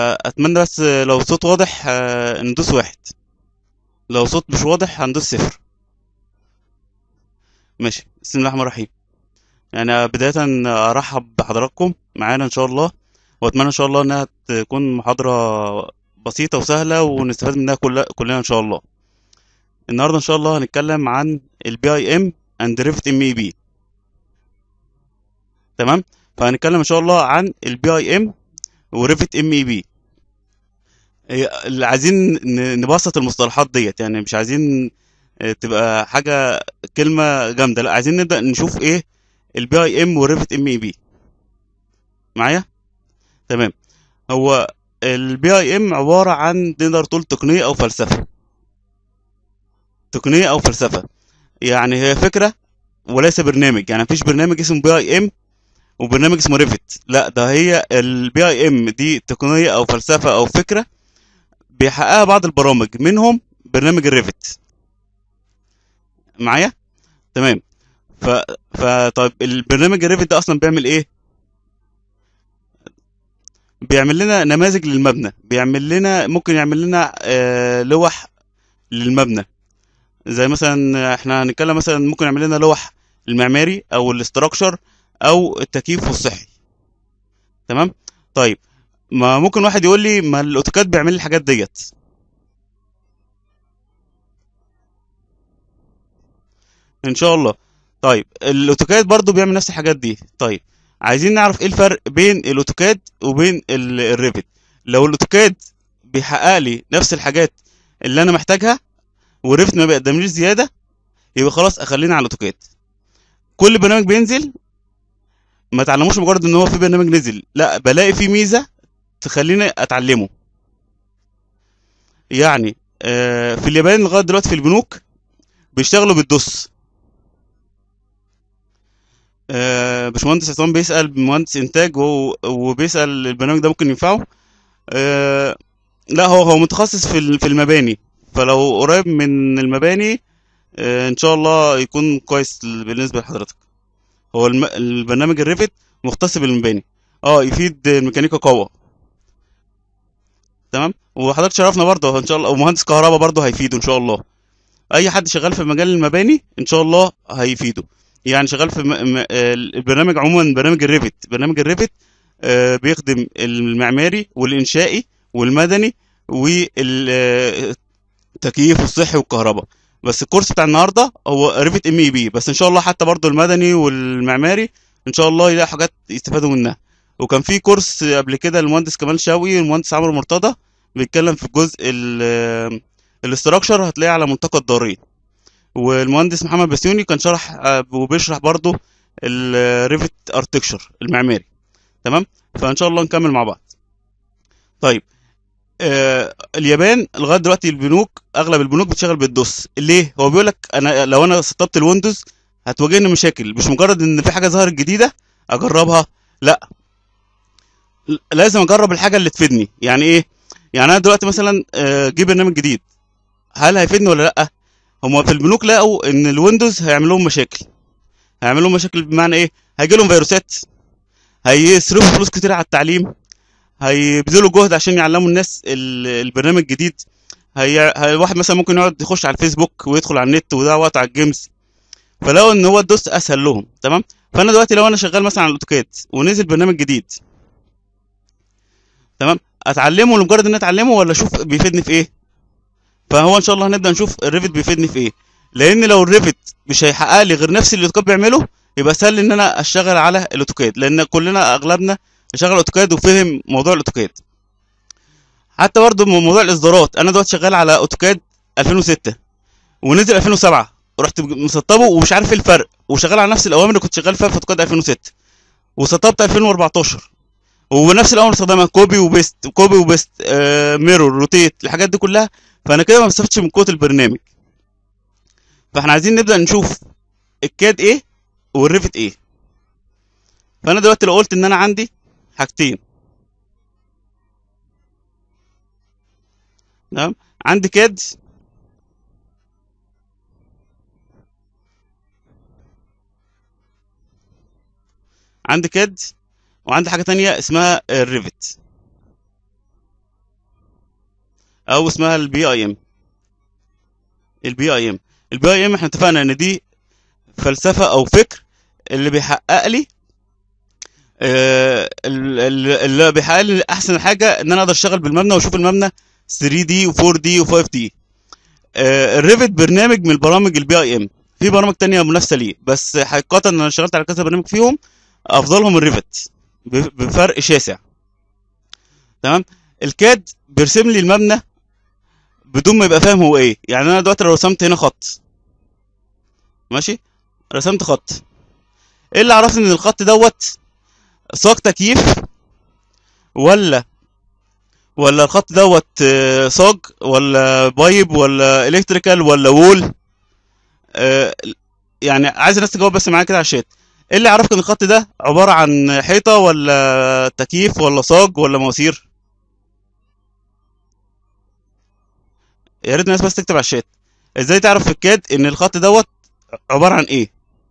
فاتمنى بس لو الصوت واضح آه، ندوس واحد لو صوت مش واضح هندوس صفر ماشي بسم الله الرحمن الرحيم يعني بداية ارحب بحضراتكم معانا ان شاء الله واتمنى ان شاء الله انها تكون محاضرة بسيطة وسهلة ونستفاد منها كل- كلنا ان شاء الله النهاردة ان شاء الله هنتكلم عن البي اي ام اند ريفت ام اي بي تمام فهنتكلم ان شاء الله عن البي اي ام وريفت ام اي بي اللي عايزين ن- نبسط المصطلحات ديت يعني مش عايزين آه، تبقى حاجة كلمة جامدة لا عايزين نبدأ نشوف ايه البي اي ام والريفت ام اي بي معايا تمام هو البي اي ام عبارة عن نقدر تقول تقنية او فلسفة تقنية او فلسفة يعني هي فكرة وليس برنامج يعني مفيش برنامج اسمه بي اي ام وبرنامج اسمه ريفت لا ده هي البي اي ام دي تقنية او فلسفة او فكرة بيحققها بعض البرامج منهم برنامج الريفت معايا تمام ف فطيب البرنامج الريفت ده اصلا بيعمل ايه بيعمل لنا نماذج للمبنى بيعمل لنا ممكن يعمل لنا آه لوح للمبنى زي مثلا احنا هنتكلم مثلا ممكن يعمل لنا لوح المعماري او الاستراكشر او التكييف والصحي تمام طيب ما ممكن واحد يقول لي ما الاوتوكاد بيعمل لي الحاجات ديت ان شاء الله طيب الاوتوكاد برضو بيعمل نفس الحاجات دي طيب عايزين نعرف ايه الفرق بين الاوتوكاد وبين ال- الريفت لو الاوتوكاد بيحقق لي نفس الحاجات اللي انا محتاجها والريفت ما بيقدمليش زياده يبقى خلاص اخلينا على الاوتوكاد كل برنامج بينزل ما اتعلموش مجرد ان هو في برنامج نزل لا بلاقي فيه ميزه تخليني اتعلمه يعني آه، في اليابان لغايه دلوقتي في البنوك بيشتغلوا بالدوس آه، باشمهندس عصام بيسأل مهندس إنتاج وهو- وبيسأل البرنامج ده ممكن ينفعه آه، لا هو هو متخصص في ال- في المباني فلو قريب من المباني آه، إن شاء الله يكون كويس بالنسبة لحضرتك هو الم- البرنامج الريفت مختص بالمباني اه يفيد الميكانيكا قوة تمام وحضرتك شرفنا برضه ان شاء الله ومهندس كهرباء برضه هيفيده ان شاء الله اي حد شغال في مجال المباني ان شاء الله هيفيده يعني شغال في م... م... آه، البرنامج عموما برنامج الريفت برنامج الريفت آه، بيخدم المعماري والانشائي والمدني والتكييف والصحي والكهرباء بس الكورس بتاع النهارده هو ريفت ام اي بي بس ان شاء الله حتى برضو المدني والمعماري ان شاء الله يلاقي حاجات يستفادوا منها وكان في كورس قبل كده المهندس كمال شاوي والمهندس عمرو مرتضى بيتكلم في الجزء ال- الاستراكشر هتلاقيه على ملتقى الدارين والمهندس محمد بسيوني كان شرح آه، وبيشرح برضو الريفت ارتكشر المعماري تمام فان شاء الله نكمل مع بعض طيب آه اليابان لغايه دلوقتي البنوك اغلب البنوك بتشتغل بالدوس ليه هو بيقول لك انا لو انا سطبت الويندوز هتواجهني مشاكل مش مجرد ان في حاجه ظهرت جديده اجربها لا ل- لازم اجرب الحاجه اللي تفيدني يعني ايه يعني انا دلوقتي مثلا آه، جه برنامج جديد هل هيفيدني ولا لا هما في البنوك لقوا ان الويندوز هيعمل لهم مشاكل هيعمل لهم مشاكل بمعنى ايه هيجي لهم فيروسات هيصرفوا فلوس كتير على التعليم هيبذلوا جهد عشان يعلموا الناس ال- البرنامج الجديد هي... هي واحد مثلا ممكن يقعد يخش على الفيسبوك ويدخل على النت ويضيع وقت على الجيمز فلقوا ان هو الدوس اسهل لهم تمام فانا دلوقتي لو انا شغال مثلا على الاوتوكاد ونزل برنامج جديد تمام اتعلمه لمجرد ان أنا اتعلمه ولا اشوف بيفيدني في ايه فهو ان شاء الله هنبدا نشوف الريفت بيفيدني في ايه لان لو الريفت مش هيحقق لي غير نفس اللي الاوتوكاد بيعمله يبقى سهل ان انا اشتغل على الاوتوكاد لان كلنا اغلبنا شغال اوتوكاد وفهم موضوع الاوتوكاد حتى برضه من موضوع الاصدارات انا دلوقتي شغال على اوتوكاد 2006 ونزل 2007 رحت مسطبه ومش عارف ايه الفرق وشغال على نفس الاوامر اللي كنت شغال فيها في اوتوكاد 2006 وسطبت 2014 ونفس الاوامر استخدمها كوبي وبيست كوبي وبيست آه ميرور روتيت الحاجات دي كلها فانا كده ما بستفدش من قوه البرنامج فاحنا عايزين نبدا نشوف الكاد ايه والريفت ايه فانا دلوقتي لو قلت ان انا عندي حاجتين تمام عندي كاد عندي كاد وعندي حاجه تانية اسمها الريفت او اسمها البي اي ام البي اي ام البي اي ام احنا اتفقنا ان دي فلسفه او فكر اللي بيحقق لي آه، ال- ال- اللي بيحقق لي احسن حاجه ان انا اقدر اشتغل بالمبنى واشوف المبنى 3 دي و4 دي و5 دي الريفت برنامج من البرامج البي اي ام في برامج تانية منافسه ليه بس حقيقه انا اشتغلت على كذا برنامج فيهم افضلهم الريفت ب- بفرق شاسع تمام الكاد بيرسم لي المبنى بدون ما يبقى فاهم هو ايه يعني انا دلوقتي لو رسمت هنا خط ماشي رسمت خط ايه اللي عرفني ان الخط دوت ساق تكييف ولا ولا الخط دوت آه، صاج ولا بايب ولا الكتريكال ولا وول آه، يعني عايز الناس تجاوب بس معايا كده على الشات ايه اللي عرفك ان الخط ده عباره عن حيطه ولا تكييف ولا صاج ولا مواسير يا ريت الناس بس تكتب على الشات ازاي تعرف في الكاد ان الخط دوت عباره عن ايه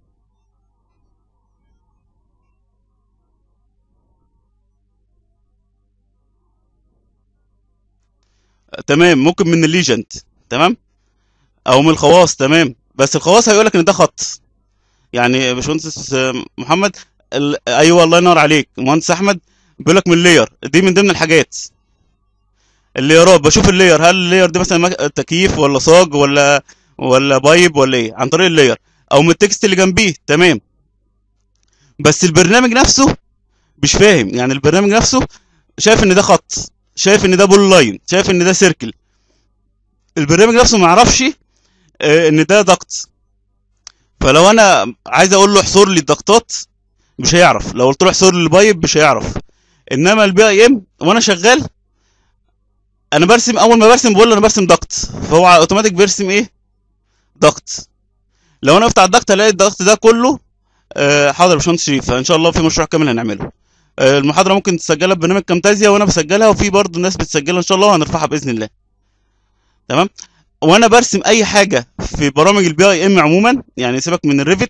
تمام ممكن من الليجند تمام او من الخواص تمام بس الخواص هيقول لك ان ده خط يعني يا باشمهندس آه، محمد ال... ايوه الله ينور عليك مهندس احمد بيقول لك من اللير دي من ضمن الحاجات الليرات بشوف اللير هل اللير دي مثلا مك- تكييف ولا صاج ولا ولا بايب ولا ايه عن طريق اللير او من التكست اللي جنبيه تمام بس البرنامج نفسه مش فاهم يعني البرنامج نفسه شايف ان ده خط شايف ان ده بول لاين شايف ان ده سيركل البرنامج نفسه ما يعرفش آه، ان ده ضغط فلو انا عايز اقول له احصر لي الضغطات مش هيعرف لو قلت له احصر لي البايب مش هيعرف انما البي اي ام وانا شغال انا برسم اول ما برسم بقول له انا برسم ضغط فهو اوتوماتيك بيرسم ايه ضغط لو انا وقفت على الضغط الاقي الضغط ده كله آه، حاضر يا باشمهندس شريف فان شاء الله في مشروع كامل هنعمله آه، المحاضره ممكن تسجلها ببرنامج كامتازيا وانا بسجلها وفي برضه ناس بتسجلها ان شاء الله وهنرفعها باذن الله تمام وانا برسم اي حاجه في برامج البي اي ام عموما يعني سيبك من الريفت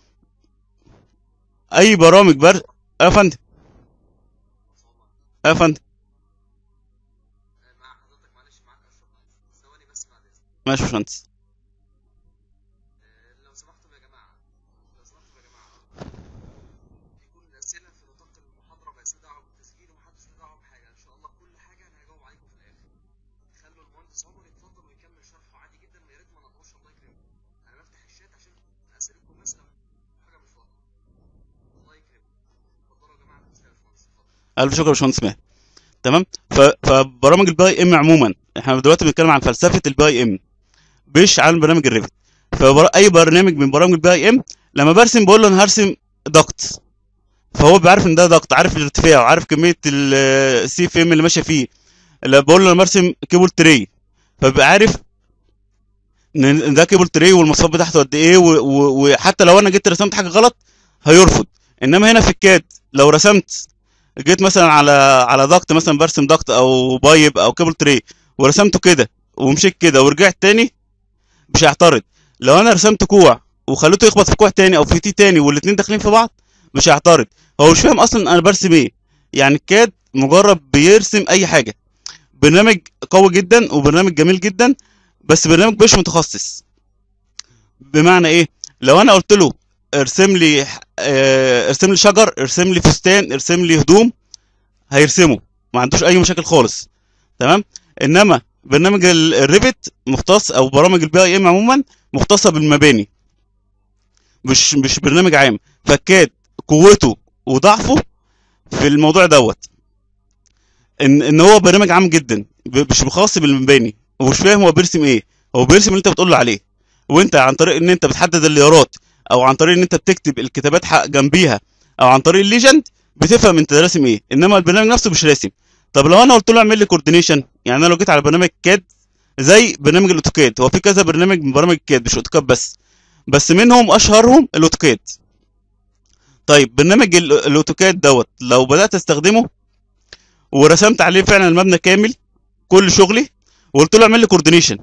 اي برامج بر آه يا فندم آه يا فندم مع حضرتك معلش معاك اشرف معلش ثواني بس بعد اذنك ماشي يا باشمهندس آه، لو سمحتم يا جماعه لو سمحتم يا جماعه يكون الاسئله في نطاق المحاضره ما يسمى دعوه بالتسجيل ومحدش له دعوه بحاجه ان شاء الله كل حاجه انا هجاوب عليكم في الاخر خلوا المهندس عمر يتفضل ويكمل شرحه عادي جدا ويا ريت ما نقطعوش الله يكرمكم انا بفتح الشات عشان اسالكم مثلا حاجه مش واضحه الله يكرمكم اتفضلوا يا جماعه مفيش يا باشمهندس اتفضل الف شكر يا باشمهندس ماهر تمام ف... فبرامج البي اي ام عموما احنا دلوقتي بنتكلم عن فلسفه البي اي ام مش عن برنامج الريفت فاي برنامج من برامج البي اي ام لما برسم بقول له انا هرسم ضغط فهو بيعرف ان ده ضغط عارف الارتفاع وعارف كميه السي اف ام اللي ماشيه فيه لا بقول له انا برسم كيبل تري فبيبقى عارف ان ده كيبل تري والمواصفات بتاعته قد ايه و- و- وحتى لو انا جيت رسمت حاجه غلط هيرفض انما هنا في الكاد لو رسمت جيت مثلا على على ضغط مثلا برسم ضغط او بايب او كيبل تري ورسمته كده ومشيت كده ورجعت تاني مش هيعترض لو انا رسمت كوع وخليته يخبط في كوع تاني او في تي تاني والاتنين داخلين في بعض مش هيعترض هو مش فاهم اصلا انا برسم ايه يعني الكاد مجرد بيرسم اي حاجه برنامج قوي جدا وبرنامج جميل جدا بس برنامج مش متخصص بمعنى ايه لو انا قلت له ارسم لي آه، ارسم لي شجر ارسم لي فستان ارسم لي هدوم هيرسمه ما عندوش اي مشاكل خالص تمام انما برنامج ال- الريفت مختص او برامج البي اي ام عموما مختصه بالمباني مش مش برنامج عام فكاد قوته وضعفه في الموضوع دوت ان ان هو برنامج عام جدا ب- مش خاص بالمباني ومش فاهم هو بيرسم ايه هو بيرسم اللي انت بتقول له عليه وانت عن طريق ان انت بتحدد الليارات او عن طريق ان انت بتكتب الكتابات حق جنبيها او عن طريق الليجند بتفهم انت راسم ايه انما البرنامج نفسه مش راسم طب لو انا قلت له اعمل لي كوردينيشن يعني انا لو جيت على برنامج كاد زي برنامج الاوتوكاد هو في كذا برنامج من برامج الكاد مش اوتوكاد بس بس منهم اشهرهم الاوتوكاد طيب برنامج ال- الاوتوكاد دوت لو بدات استخدمه ورسمت عليه فعلا المبنى كامل كل شغلي وقلت له اعمل لي كوردينيشن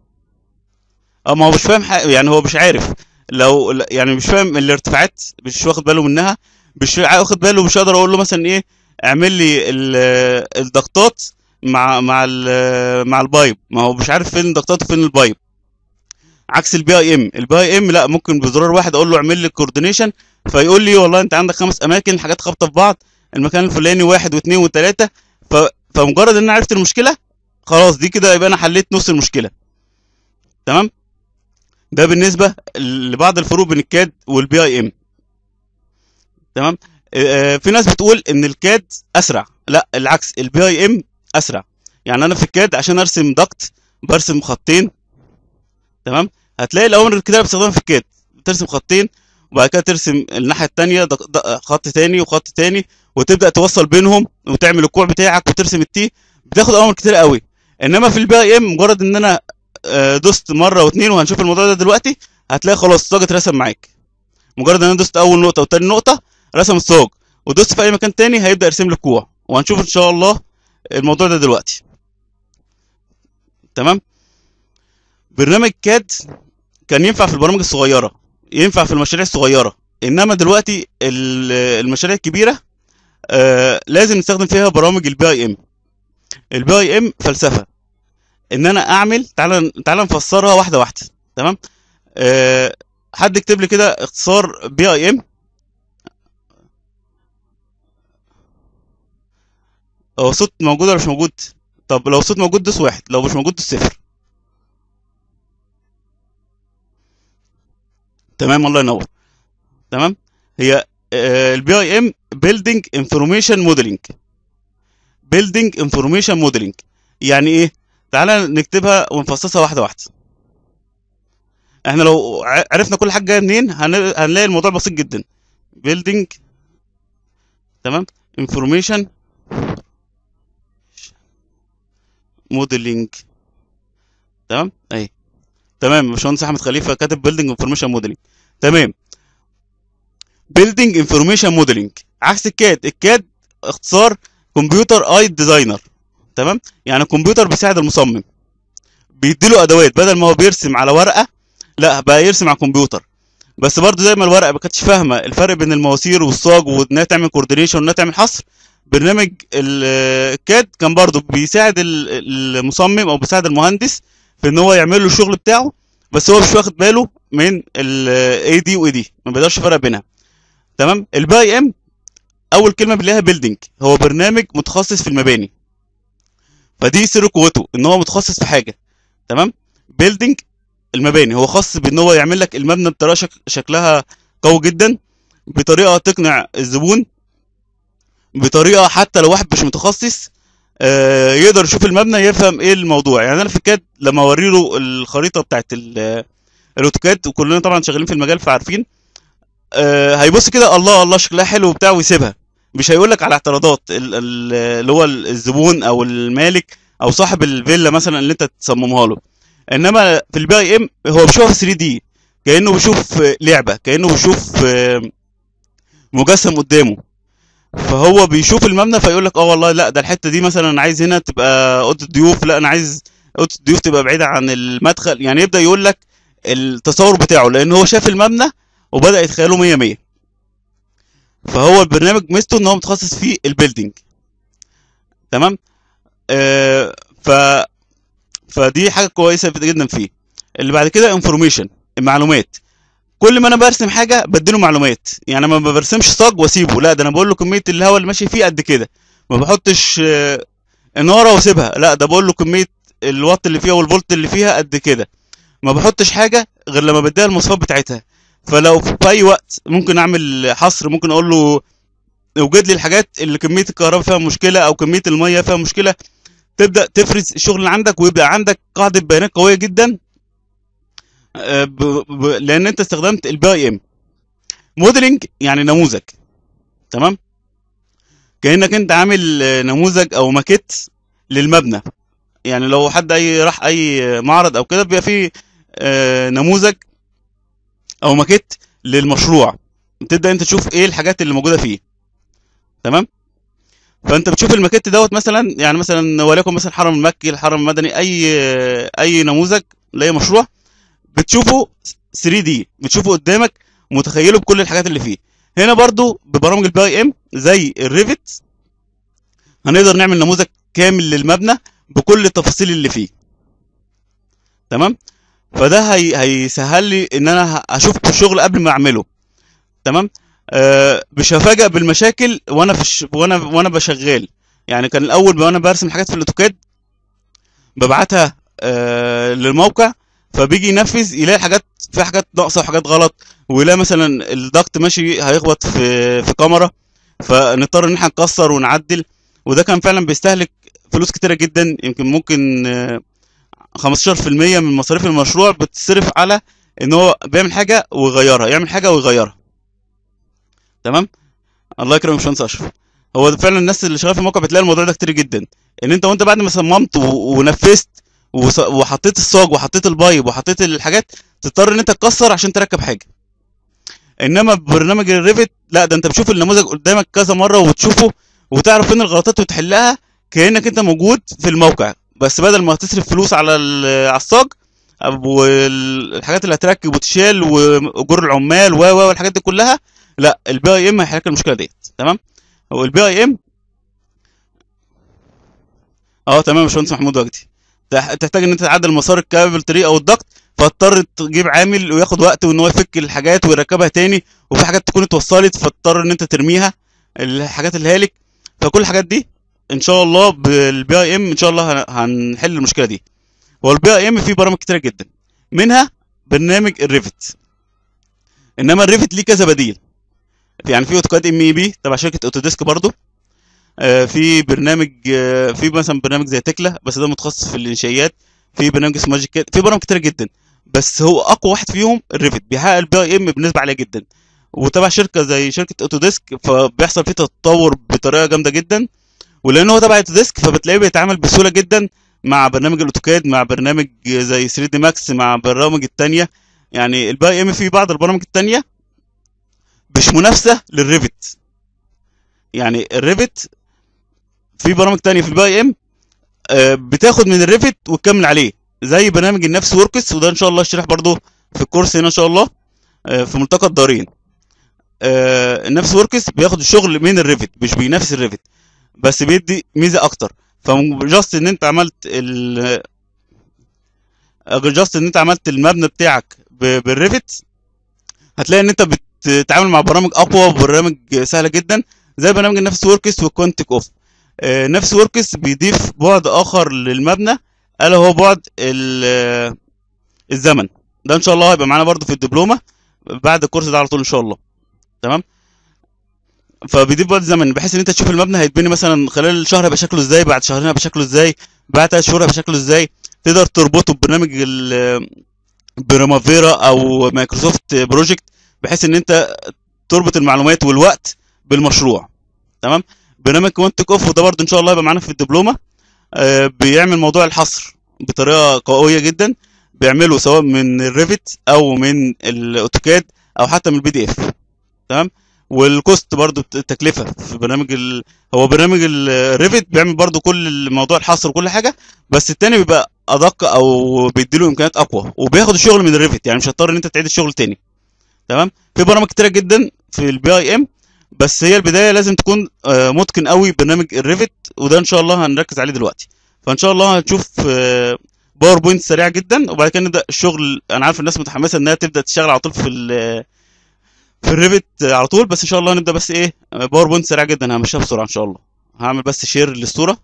اه ما هو مش فاهم حاجة يعني هو مش عارف لو لا- يعني مش فاهم الارتفاعات مش واخد باله منها مش واخد باله مش هقدر اقول له مثلا ايه اعمل لي ال- الضغطات مع مع ال مع البايب ما هو مش عارف فين الضغطات وفين البايب عكس البي اي ام البي اي ام لا ممكن بزرار واحد اقول له اعمل لي كوردينيشن فيقول لي والله انت عندك خمس اماكن حاجات خابطه في بعض المكان الفلاني واحد واثنين وثلاثه ف... فمجرد ان انا عرفت المشكله خلاص دي كده يبقى انا حليت نص المشكله تمام ده بالنسبه لبعض الفروق بين الكاد والبي اي ام تمام آه، في ناس بتقول ان الكاد اسرع لا العكس البي اي ام اسرع يعني انا في الكاد عشان ارسم ضغط برسم خطين تمام هتلاقي الاوامر الكتابه بتستخدمها في الكاد ترسم خطين وبعد كده ترسم الناحيه التانية دق- دق- خط تاني وخط تاني وتبدا توصل بينهم وتعمل الكوع بتاعك وترسم التي بتاخد اوامر كتير قوي انما في البي اي ام مجرد ان انا آه، دوست مره واثنين وهنشوف الموضوع ده دلوقتي هتلاقي خلاص الصاج اترسم معاك مجرد ان انا دوست اول نقطه وتاني نقطه رسم الصاج ودوست في اي مكان تاني هيبدا يرسم لك كوع وهنشوف ان شاء الله الموضوع ده دلوقتي تمام برنامج كاد كان ينفع في البرامج الصغيره ينفع في المشاريع الصغيره انما دلوقتي ال- المشاريع الكبيره آه لازم نستخدم فيها برامج البي اي ام البي اي ام فلسفه ان انا اعمل تعالى تعالى نفسرها واحده واحده تمام آه حد يكتب لي كده اختصار بي اي ام هو الصوت موجود ولا مش موجود طب لو الصوت موجود دوس واحد لو مش موجود دوس صفر تمام الله ينور تمام هي البي اي ام بيلدينج انفورميشن موديلنج بيلدينج انفورميشن موديلنج يعني ايه تعالى نكتبها ونفصصها واحده واحده احنا لو ع- عرفنا كل حاجه جايه منين هن- هنلاقي الموضوع بسيط جدا بيلدينج تمام انفورميشن موديلنج تمام اهي تمام باشمهندس احمد خليفه كاتب بيلدينج انفورميشن موديلنج تمام بيلدينج انفورميشن موديلنج عكس الكاد الكاد اختصار كمبيوتر اي ديزاينر تمام يعني الكمبيوتر بيساعد المصمم بيديله ادوات بدل ما هو بيرسم على ورقه لا بقى يرسم على الكمبيوتر بس برضه زي ما الورقه ما كانتش فاهمه الفرق بين المواسير والصاج وانها تعمل كوردينيشن وانها تعمل حصر برنامج ال- الكاد كان برضه بيساعد ال- المصمم او بيساعد المهندس في ان هو يعمل له الشغل بتاعه بس هو مش واخد باله من الاي دي واي دي ما بيقدرش يفرق بينها تمام الباي ام اول كلمه بنلاقيها بيلدينج هو برنامج متخصص في المباني فدي سر قوته ان هو متخصص في حاجه تمام بيلدينج المباني هو خاص بان هو يعمل لك المبنى بطريقه شك... شكلها قوي جدا بطريقه تقنع الزبون بطريقه حتى لو واحد مش متخصص آه، يقدر يشوف المبنى يفهم ايه الموضوع يعني انا في الكاد لما اوري له الخريطه بتاعت ال- الاوتوكاد وكلنا طبعا شغالين في المجال فعارفين آه، هيبص كده الله الله شكلها حلو وبتاع ويسيبها مش هيقول لك على اعتراضات ال- ال- اللي هو الزبون او المالك او صاحب الفيلا مثلا اللي انت تصممها له انما في البي اي ام هو بيشوفها 3 دي كانه بيشوف آه، لعبه كانه بيشوف آه، مجسم قدامه فهو بيشوف المبنى فيقول لك اه والله لا ده الحته دي مثلا انا عايز هنا تبقى اوضه ضيوف لا انا عايز اوضه الضيوف تبقى بعيده عن المدخل يعني يبدا يقول لك التصور بتاعه لان هو شاف المبنى وبدا يتخيله 100 100 فهو البرنامج ميزته ان هو متخصص في البيلدينج تمام آه ف فدي حاجه كويسه جدا فيه اللي بعد كده انفورميشن المعلومات كل ما انا برسم حاجه بديله معلومات يعني ما برسمش صاج واسيبه لا ده انا بقول له كميه الهواء اللي ماشي فيه قد كده ما بحطش آه، اناره واسيبها لا ده بقول له كميه الوات اللي فيها والفولت اللي فيها قد كده ما بحطش حاجه غير لما بديها المواصفات بتاعتها فلو في اي وقت ممكن اعمل حصر ممكن اقول له اوجد لي الحاجات اللي كميه الكهرباء فيها مشكله او كميه الميه فيها مشكله تبدا تفرز الشغل اللي عندك ويبقى عندك قاعده بيانات قويه جدا آه، ب... ب... لان انت استخدمت البي اي ام موديلنج يعني نموذج تمام كانك انت عامل آه، نموذج او ماكيت للمبنى يعني لو حد اي راح اي معرض او كده بيبقى فيه آه، نموذج او ماكيت للمشروع تبدا انت تشوف ايه الحاجات اللي موجوده فيه تمام فانت بتشوف الماكيت دوت مثلا يعني مثلا وليكن مثلا حرم المكي الحرم المدني اي اي نموذج لاي مشروع بتشوفه 3 دي بتشوفه قدامك متخيله بكل الحاجات اللي فيه هنا برضو ببرامج البي ام زي الريفت هنقدر نعمل نموذج كامل للمبنى بكل التفاصيل اللي فيه تمام فده هي هيسهل لي ان انا ه- اشوف الشغل قبل ما اعمله تمام آه مش هفاجئ بالمشاكل وانا في الش... وانا وانا بشغال يعني كان الاول وانا برسم حاجات في الاوتوكاد ببعتها آه للموقع فبيجي ينفذ يلاقي حاجات في حاجات ناقصه وحاجات غلط ويلاقي مثلا الضغط ماشي هيخبط في في كاميرا فنضطر ان احنا نكسر ونعدل وده كان فعلا بيستهلك فلوس كتيره جدا يمكن ممكن آه، 15% من مصاريف المشروع بتصرف على ان هو بيعمل حاجه ويغيرها يعمل حاجه ويغيرها تمام الله يكرمك يا باشمهندس اشرف هو ده فعلا الناس اللي شغاله في الموقع بتلاقي الموضوع ده كتير جدا ان انت وانت بعد ما صممت و- ونفذت وص- وحطيت الصاج وحطيت البايب وحطيت الحاجات تضطر ان انت تكسر عشان تركب حاجه انما ببرنامج الريفت لا ده انت بتشوف النموذج قدامك كذا مره وتشوفه وتعرف فين الغلطات وتحلها كانك انت موجود في الموقع بس بدل ما تصرف فلوس على ال- على الصاج والحاجات اللي هتركب وتشال واجور العمال و و والحاجات دي كلها لا البي اي ام هيحل لك المشكله ديت تمام هو البي اي ام اه تمام يا باشمهندس محمود وجدي تح- تحتاج ان انت تعدل مسار الكابل تري او الضغط فاضطر تجيب عامل وياخد وقت وان هو يفك الحاجات ويركبها تاني وفي حاجات تكون اتوصلت فاضطر ان انت ترميها الحاجات الهالك فكل الحاجات دي ان شاء الله بالبي اي ام ان شاء الله هن- هنحل المشكله دي هو البي اي ام فيه برامج كتيره جدا منها برنامج الريفت انما الريفت ليه كذا بديل يعني في اوتوكاد ام اي بي تبع شركه اوتوديسك برضو آه، في برنامج آه، في مثلا برنامج زي تكلا بس ده متخصص في الانشائيات في برنامج اسمه ماجيك كات في برامج كتير جدا بس هو اقوى واحد فيهم الريفت بيحقق البي اي ام بنسبه عاليه جدا وتبع شركه زي شركه اوتوديسك فبيحصل فيه تطور بطريقه جامده جدا ولان هو تبع اوتوديسك فبتلاقيه بيتعامل بسهوله جدا مع برنامج الاوتوكاد مع برنامج زي 3 دي ماكس مع برامج التانية يعني البي اي ام في بعض البرامج التانية مش منافسه للريفت يعني الريفت في برامج تانية في البي اي ام آه، بتاخد من الريفت وتكمل عليه زي برنامج النفس وركس وده ان شاء الله اشرح برضو في الكورس هنا ان شاء الله آه، في ملتقى الدارين آه، النفس وركس بياخد الشغل من الريفت مش بينافس الريفت بس بيدي ميزه اكتر فجاست ان انت عملت ال جاست ان انت عملت المبنى بتاعك ب- بالريفت هتلاقي ان انت بتتعامل مع برامج اقوى وبرامج سهله جدا زي برنامج النفس وركس والكوانتيك اوف آه، نفس وركس بيضيف بعد اخر للمبنى الا هو بعد ال- الزمن ده ان شاء الله هيبقى معانا برضو في الدبلومه بعد الكورس ده على طول ان شاء الله تمام فبيضيف بعد الزمن بحيث ان انت تشوف المبنى هيتبني مثلا خلال شهر هيبقى شكله ازاي بعد شهرين هيبقى شكله ازاي بعد ثلاث شهور هيبقى شكله ازاي تقدر تربطه ببرنامج ال- بريمافيرا او مايكروسوفت بروجكت بحيث ان انت تربط المعلومات والوقت بالمشروع تمام برنامج كوانتك اوف وده برضه ان شاء الله هيبقى معانا في الدبلومه آه، بيعمل موضوع الحصر بطريقه قويه جدا بيعمله سواء من الريفت او من الاوتوكاد او حتى من البي دي اف تمام والكوست برضو بت- التكلفه في برنامج ال... هو برنامج الريفت بيعمل برضو كل موضوع الحصر وكل حاجه بس التاني بيبقى ادق او بيديله امكانيات اقوى وبياخد الشغل من الريفت يعني مش هتضطر ان انت تعيد الشغل تاني تمام في برامج كتيره جدا في البي اي ام بس هي البدايه لازم تكون آه، متقن قوي برنامج الريفت وده ان شاء الله هنركز عليه دلوقتي فان شاء الله هنشوف آه، باوربوينت سريع جدا وبعد كده نبدا الشغل انا عارف الناس متحمسه انها تبدا تشتغل على طول في ال في الريفت على طول بس ان شاء الله هنبدا بس ايه باوربوينت سريع جدا همشيها بسرعه ان شاء الله هعمل بس شير للصوره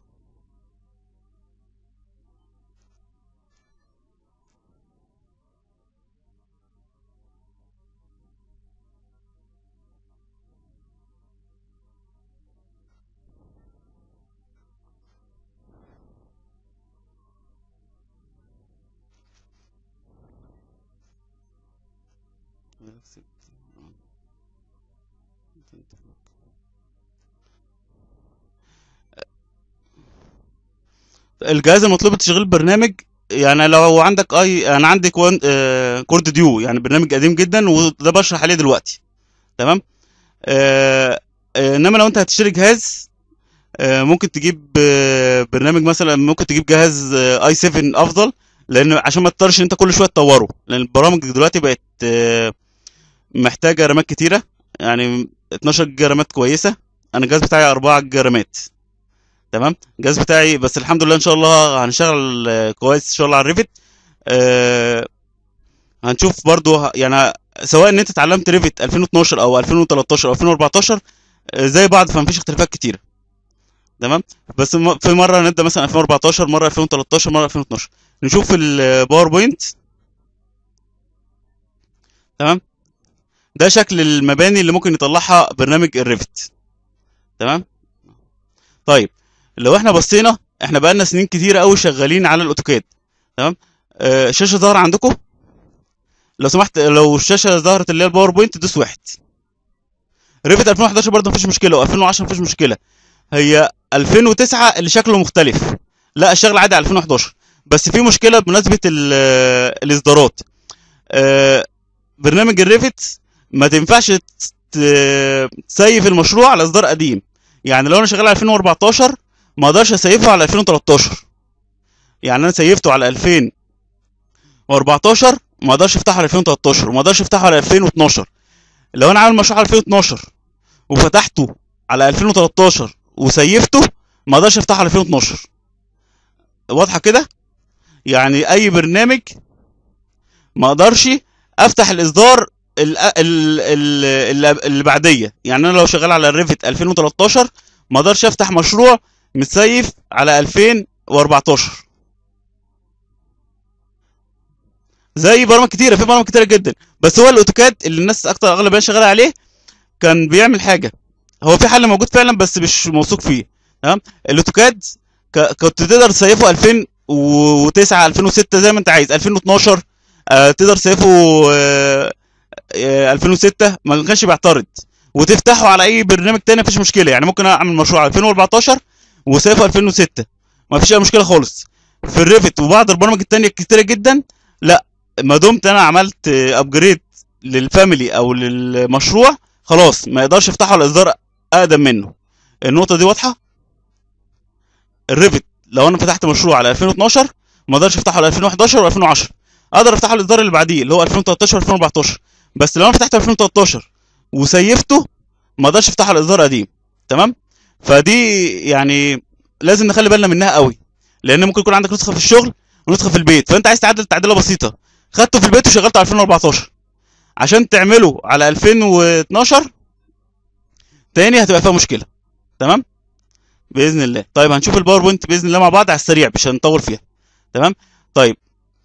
الجهاز المطلوب لتشغيل البرنامج يعني لو عندك اي انا عندي كوان... آه... كورد ديو يعني برنامج قديم جدا وده بشرح عليه دلوقتي تمام آه... آه... انما لو انت هتشتري جهاز آه... ممكن تجيب آه... برنامج مثلا ممكن تجيب جهاز آه... اي 7 افضل لان عشان ما تضطرش ان انت كل شويه تطوره لان البرامج دلوقتي بقت آه... محتاجه رامات كتيره يعني 12 جيجا رامات كويسه انا الجهاز بتاعي 4 جيجا رامات تمام الجهاز بتاعي بس الحمد لله ان شاء الله هنشتغل آه، كويس ان شاء الله على الريفت آه هنشوف برضو ه- يعني سواء ان انت اتعلمت ريفت 2012 او 2013 او 2014 آه، زي بعض فمفيش اختلافات كتيره تمام بس م- في مره نبدا مثلا 2014 مره 2013 مره 2012 نشوف الباوربوينت تمام ده شكل المباني اللي ممكن يطلعها برنامج الريفت تمام طيب لو احنا بصينا احنا بقالنا سنين كتيره قوي شغالين على الاوتوكاد تمام آه الشاشه ظاهره عندكم لو سمحت لو الشاشه ظهرت اللي هي الباوربوينت دوس واحد ريفت 2011 برضه مفيش مشكله و2010 مفيش مشكله هي 2009 اللي شكله مختلف لا الشغل عادي على 2011 بس في مشكله بمناسبه ال- الاصدارات آه، برنامج الريفت ما تنفعش ت- تسيف المشروع على اصدار قديم يعني لو انا شغال على 2014 ما اقدرش اسيفه على 2013 يعني انا سيفته على 2014 ما اقدرش افتحه على 2013 وما اقدرش افتحه على 2012 لو انا عامل مشروع على 2012 وفتحته على 2013 وسيفته ما اقدرش افتحه على 2012 واضحه كده يعني اي برنامج ما اقدرش افتح الاصدار ال- ال- ال- ال- اللي بعديه يعني انا لو شغال على الريفت 2013 ما اقدرش افتح مشروع متسيف على 2014 زي برامج كتيره في برامج كتيره جدا بس هو الاوتوكاد اللي الناس اكتر اغلب الناس شغاله عليه كان بيعمل حاجه هو في حل موجود فعلا بس مش موثوق فيه تمام الاوتوكاد ك- كنت تقدر تسيفه 2009 2006 زي ما انت عايز 2012 آه تقدر تسيفه آه آه 2006 ما كانش بيعترض وتفتحه على اي برنامج تاني مفيش مشكله يعني ممكن اعمل مشروع 2014 وسيفه 2006 مفيش اي مشكله خالص في الريفت وبعض البرامج التانية كتيره جدا لا ما دمت انا عملت ابجريد للفاميلي او للمشروع خلاص ما يقدرش يفتحه على اصدار اقدم منه النقطه دي واضحه الريفت لو انا فتحت مشروع على 2012 ما اقدرش افتحه على 2011 و2010 اقدر افتحه على الاصدار اللي بعديه اللي هو 2013 2014 بس لو انا فتحته 2013 وسيفته ما اقدرش افتحه على اصدار قديم تمام فدي يعني لازم نخلي بالنا منها قوي لان ممكن يكون عندك نسخه في الشغل ونسخه في البيت فانت عايز تعدل تعديله بسيطه خدته في البيت وشغلته على 2014 عشان تعمله على 2012 تاني هتبقى فيها مشكله تمام باذن الله طيب هنشوف الباوربوينت باذن الله مع بعض على السريع مش هنطول فيها تمام طيب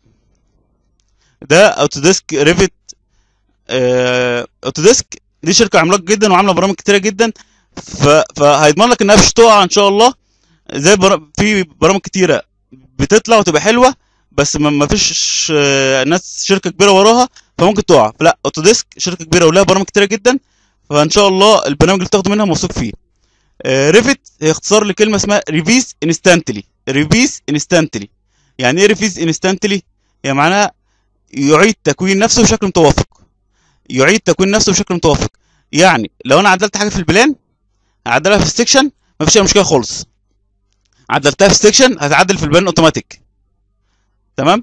ده اوتوديسك ريفت آه، اوتوديسك دي شركه عملاق جدا وعامله برامج كتيره جدا ف... فهيضمن لك انها مش تقع ان شاء الله زي بر... في برامج كتيره بتطلع وتبقى حلوه بس ما ما فيش آه، ناس شركه كبيره وراها فممكن تقع لا اوتوديسك شركه كبيره ولها برامج كتيره جدا فان شاء الله البرنامج اللي بتاخده منها موثوق فيه ريفت هي اختصار لكلمه اسمها ريفيز انستانتلي ريفيز انستانتلي يعني ايه ريفيز انستانتلي هي معناها يعيد تكوين نفسه بشكل متوافق يعيد تكوين نفسه بشكل متوافق يعني لو انا عدلت حاجه في البلان هعدلها في السكشن مفيش اي مشكله خالص عدلتها في السكشن هتعدل في البلان اوتوماتيك تمام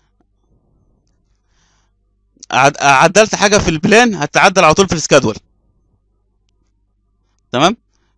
عد- عدلت حاجه في البلان هتعدل على طول في السكادول تمام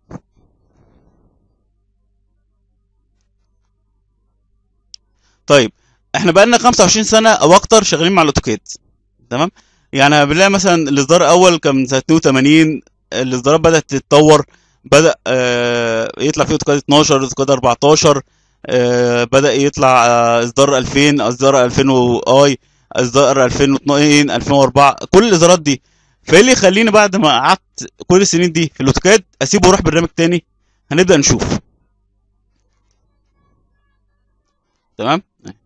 طيب احنا بقالنا 25 سنه او اكتر شغالين مع الاوتوكاد تمام يعني بنلاقي مثلا الاصدار الاول كان من سنه 82 الاصدارات بدات تتطور بدا آه يطلع فيه اوتوكاد 12 اوتوكاد 14 آه بدا يطلع آه اصدار 2000 اصدار 2000 اي اصدار 2002 2004 كل الاصدارات دي فايه اللي يخليني بعد ما قعدت كل السنين دي في الاوتوكاد اسيبه واروح برنامج تاني هنبدا نشوف تمام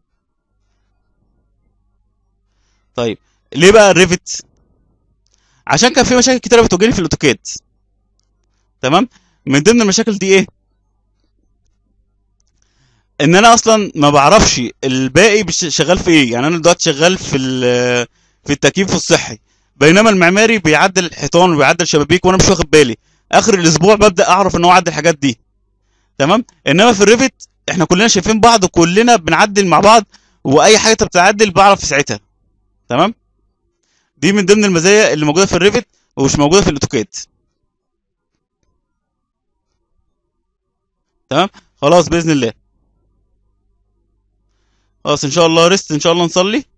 طيب ليه بقى الريفت عشان كان في مشاكل كتيره بتواجهني في الاوتوكاد تمام من ضمن المشاكل دي ايه ان انا اصلا ما بعرفش الباقي بش- شغال في ايه يعني انا دلوقتي شغال في ال- في التكييف الصحي بينما المعماري بيعدل الحيطان وبيعدل شبابيك وانا مش واخد بالي اخر الاسبوع ببدا اعرف ان هو عدل الحاجات دي تمام انما في الريفت احنا كلنا شايفين بعض وكلنا بنعدل مع بعض واي حاجه بتعدل بعرف في ساعتها تمام دي من ضمن المزايا اللي موجوده في الريفت ومش موجوده في الاوتوكاد تمام خلاص باذن الله خلاص ان شاء الله ريست ان شاء الله نصلي